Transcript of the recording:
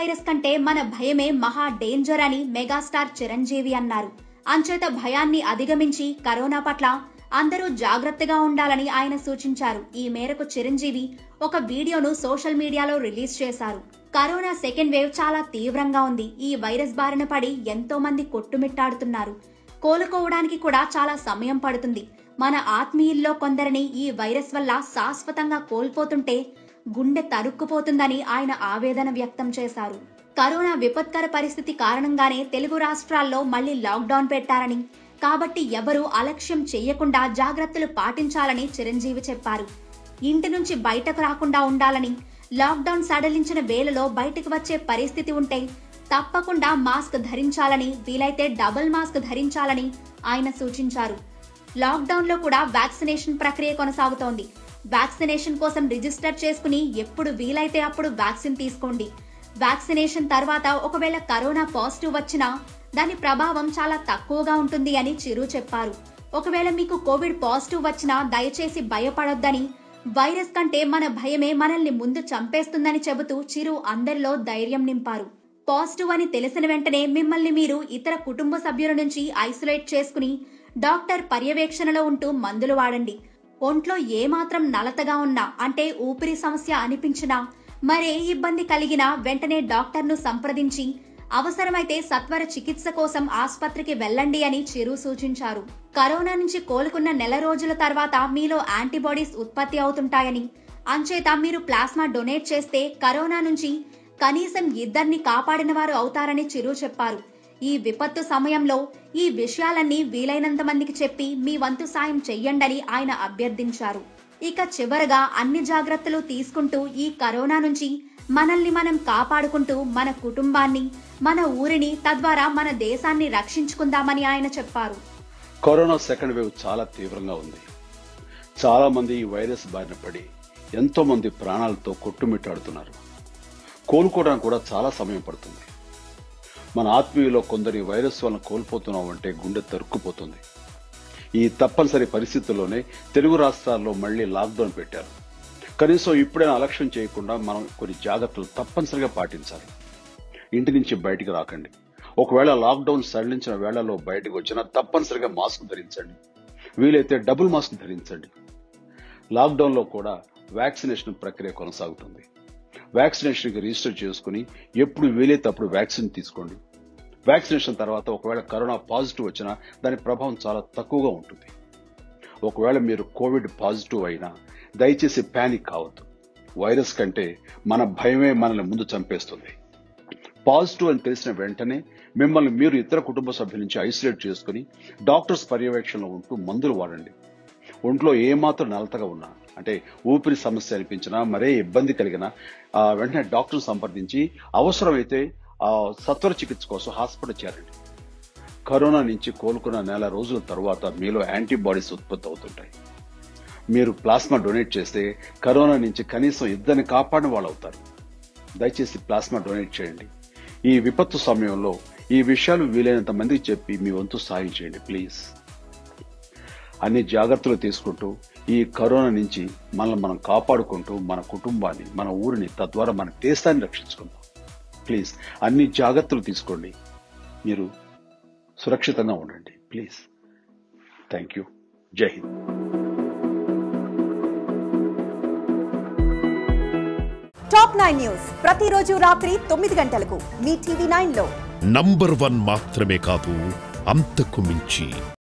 virus కంటే మన భయమే మహా డేంజర్ అని మెగాస్టార్ చిరంజీవి అన్నారు అంచేత భయాన్ని అధిగమించి కరోనా పట్ల అందరూ జాగ్రత్తగా ఉండాలని ఆయన సూచించారు ఈ మేరకు చిరంజీవి ఒక వీడియోను సోషల్ మీడియాలో రిలీజ్ చేశారు కరోనా సెకండ్ వేవ్ చాలా తీవ్రంగా ఉంది ఈ వైరస్ బారిన పడి ఎంతో మంది కొట్టుమిట్టాడుతున్నారు కోలుకోవడానికి కూడా చాలా సమయం పడుతుంది మన ఆత్మీయుల్లో కొందరిని ఈ వైరస్ వల్ల శాశ్వతంగా కోల్పోతుంటే గుండె తరుక్కుపోతుందని ఆయన ఆవేదన వ్యక్తం చేశారు కరోనా విపత్కర పరిస్థితి కారణంగానే తెలుగు రాష్ట్రాల్లో మళ్లీ లాక్డౌన్ పెట్టారని కాబట్టి ఎవరూ అలక్ష్యం చెయ్యకుండా జాగ్రత్తలు పాటించాలని చిరంజీవి చెప్పారు ఇంటి నుంచి బయటకు రాకుండా ఉండాలని లాక్డౌన్ సడలించిన వేళలో బయటకు వచ్చే పరిస్థితి ఉంటే తప్పకుండా మాస్క్ ధరించాలని వీలైతే డబుల్ మాస్క్ ధరించాలని ఆయన సూచించారు లాక్డౌన్ లో కూడా వ్యాక్సినేషన్ ప్రక్రియ కొనసాగుతోంది వ్యాక్సినేషన్ కోసం రిజిస్టర్ చేసుకుని ఎప్పుడు వీలైతే అప్పుడు వ్యాక్సిన్ తీసుకోండి వ్యాక్సినేషన్ తర్వాత ఒకవేళ కరోనా పాజిటివ్ వచ్చినా దాని ప్రభావం చాలా తక్కువగా ఉంటుంది అని చిరు చెప్పారు ఒకవేళ మీకు కోవిడ్ పాజిటివ్ వచ్చినా దయచేసి భయపడొద్దని వైరస్ కంటే మన భయమే మనల్ని ముందు చంపేస్తుందని చెబుతూ చిరు అందరిలో ధైర్యం నింపారు పాజిటివ్ అని తెలిసిన వెంటనే మిమ్మల్ని మీరు ఇతర కుటుంబ సభ్యుల నుంచి ఐసోలేట్ చేసుకుని డాక్టర్ పర్యవేక్షణలో ఉంటూ మందులు వాడండి ఒంట్లో ఏమాత్రం నలతగా ఉన్నా అంటే ఊపిరి సమస్య అనిపించినా మరే ఇబ్బంది కలిగినా వెంటనే డాక్టర్ను సంప్రదించి అవసరమైతే సత్వర చికిత్స కోసం ఆసుపత్రికి వెళ్ళండి అని చిరు సూచించారు కరోనా నుంచి కోలుకున్న నెల రోజుల తర్వాత మీలో యాంటీబాడీస్ ఉత్పత్తి అవుతుంటాయని అంచేత మీరు ప్లాస్మా డొనేట్ చేస్తే కరోనా నుంచి కనీసం ఇద్దరిని కాపాడిన వారు అవుతారని చిరు చెప్పారు ఈ విపత్తు సమయంలో ఈ విషయాలన్నీ వీలైనంత మందికి చెప్పి మీ వంతు సాయం చెయ్యండని ఆయన అభ్యర్థించారు ఇక చివరగా అన్ని జాగ్రత్తలు తీసుకుంటూ ఈ కరోనా నుంచి మనల్ని మనం కాపాడుకుంటూ మన కుటుంబాన్ని మన ఊరిని తద్వారా మన దేశాన్ని రక్షించుకుందామని ఆయన చెప్పారు కరోనా సెకండ్ వేవ్ చాలా తీవ్రంగా ఉంది చాలా మంది ఈ వైరస్ బారిన పడి ఎంతో మంది ప్రాణాలతో కొట్టుమిట్టాడుతున్నారు కోలుకోవడానికి కూడా చాలా సమయం పడుతుంది మన ఆత్మీయులో కొందరి వైరస్ వలన కోల్పోతున్నామంటే గుండె తరుక్కుపోతుంది ఈ తప్పనిసరి పరిస్థితుల్లోనే తెలుగు రాష్ట్రాల్లో మళ్లీ లాక్డౌన్ పెట్టారు కనీసం ఇప్పుడైనా అలక్ష్యం చేయకుండా మనం కొన్ని జాగ్రత్తలు తప్పనిసరిగా పాటించాలి ఇంటి నుంచి బయటికి రాకండి ఒకవేళ లాక్డౌన్ సడలించిన వేళలో బయటకు వచ్చినా తప్పనిసరిగా మాస్క్ ధరించండి వీలైతే డబుల్ మాస్క్ ధరించండి లాక్డౌన్లో కూడా వ్యాక్సినేషన్ ప్రక్రియ కొనసాగుతుంది వ్యాక్సినేషన్కి రిజిస్టర్ చేసుకుని ఎప్పుడు వీలైతే అప్పుడు వ్యాక్సిన్ తీసుకోండి వ్యాక్సినేషన్ తర్వాత ఒకవేళ కరోనా పాజిటివ్ వచ్చినా దాని ప్రభావం చాలా తక్కువగా ఉంటుంది ఒకవేళ మీరు కోవిడ్ పాజిటివ్ అయినా దయచేసి ప్యానిక్ కావద్దు వైరస్ కంటే మన భయమే మనల్ని ముందు చంపేస్తుంది పాజిటివ్ అని తెలిసిన వెంటనే మిమ్మల్ని మీరు ఇతర కుటుంబ సభ్యుల నుంచి ఐసోలేట్ చేసుకుని డాక్టర్స్ పర్యవేక్షణలో ఉంటూ మందులు వాడండి ఒంట్లో ఏమాత్రం నలతగా ఉన్నా అంటే ఊపిరి సమస్య అనిపించినా మరే ఇబ్బంది కలిగినా ఆ, వెంటనే డాక్టర్ని సంప్రదించి అవసరమైతే ఆ, సత్వర చికిత్స కోసం హాస్పిటల్ చేరండి కరోనా నుంచి కోలుకున్న నెల రోజుల తర్వాత మీలో యాంటీబాడీస్ ఉత్పత్తి అవుతుంటాయి మీరు ప్లాస్మా డొనేట్ చేస్తే కరోనా నుంచి కనీసం ఇద్దరిని కాపాడిన వాళ్ళు అవుతారు దయచేసి ప్లాస్మా డొనేట్ చేయండి ఈ విపత్తు సమయంలో ఈ విషయాలు వీలైనంత మందికి చెప్పి మీ వంతు సాయం చేయండి ప్లీజ్ అన్ని జాగ్రత్తలు తీసుకుంటూ ఈ కరోనా నుంచి మనల్ని మనం కాపాడుకుంటూ మన కుటుంబాన్ని మన ఊరిని తద్వారా మన దేశాన్ని రక్షించుకుందాం ప్లీజ్ అన్ని జాగ్రత్తలు తీసుకోండి మీరు సురక్షితంగా ఉండండి ప్లీజ్ థ్యాంక్ యూ జై హింద్ టాప్ నైన్ న్యూస్ ప్రతిరోజు రాత్రి తొమ్మిది గంటలకు మీ టీవీ నైన్ లో నంబర్ వన్ మాత్రమే కాదు అంతకు మించి